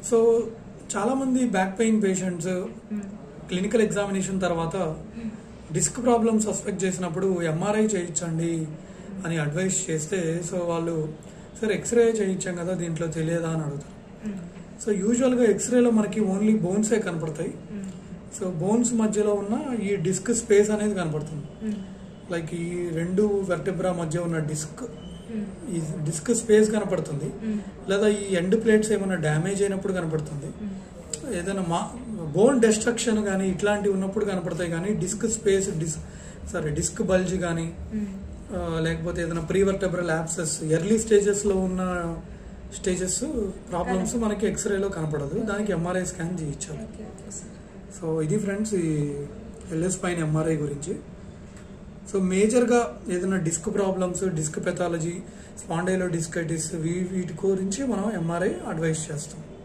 so చాలామంది back pain patients clinical examination తర్వాత disc problem suspect చేసినప్పుడు ఎంఆర్ఐ చేయించండి అని అడ్వైస్ చేస్తే సో వాళ్ళు సార్ ఎక్స్రే చేయించాం కదా దీంట్లో తెలియదా అని అడుగుతారు సో యూజువల్గా ఎక్స్రేలో మనకి ఓన్లీ బోన్సే కనపడతాయి సో బోన్స్ మధ్యలో ఉన్న ఈ డిస్క్ స్పేస్ అనేది కనపడుతుంది లైక్ ఈ రెండు వెర్టెబ్రా మధ్య ఉన్న డిస్క్ ఈ డిస్క్ స్పేస్ కనపడుతుంది లేదా ఈ ఎండ్ ప్లేట్స్ ఏమైనా డ్యామేజ్ అయినప్పుడు కనపడుతుంది ఏదైనా మా బోన్ డెస్ట్రక్షన్ కానీ ఇట్లాంటివి ఉన్నప్పుడు కనపడతాయి కానీ disc space disc sorry disc bulge కానీ ఆ, లేకపోతే ఏదైనా ప్రీవర్టెబ్రల్ యాప్సెస్ ఎర్లీ స్టేజెస్లో ఉన్న స్టేజెస్ ప్రాబ్లమ్స్ మనకి ఎక్స్రేలో కనపడదు దానికి ఎంఆర్ఐ స్కాన్ చేయించాలి ఓకే ఓకే సార్ సో ఇది ఫ్రెండ్స్ ఈ ఎల్ఎస్ పైన ఎంఆర్ఐ గురించి సో మేజర్గా ఏదైనా disc problems disc pathology spondylodiscitis వీటి గురించి మనం ఎంఆర్ఐ అడ్వైస్ చేస్తాం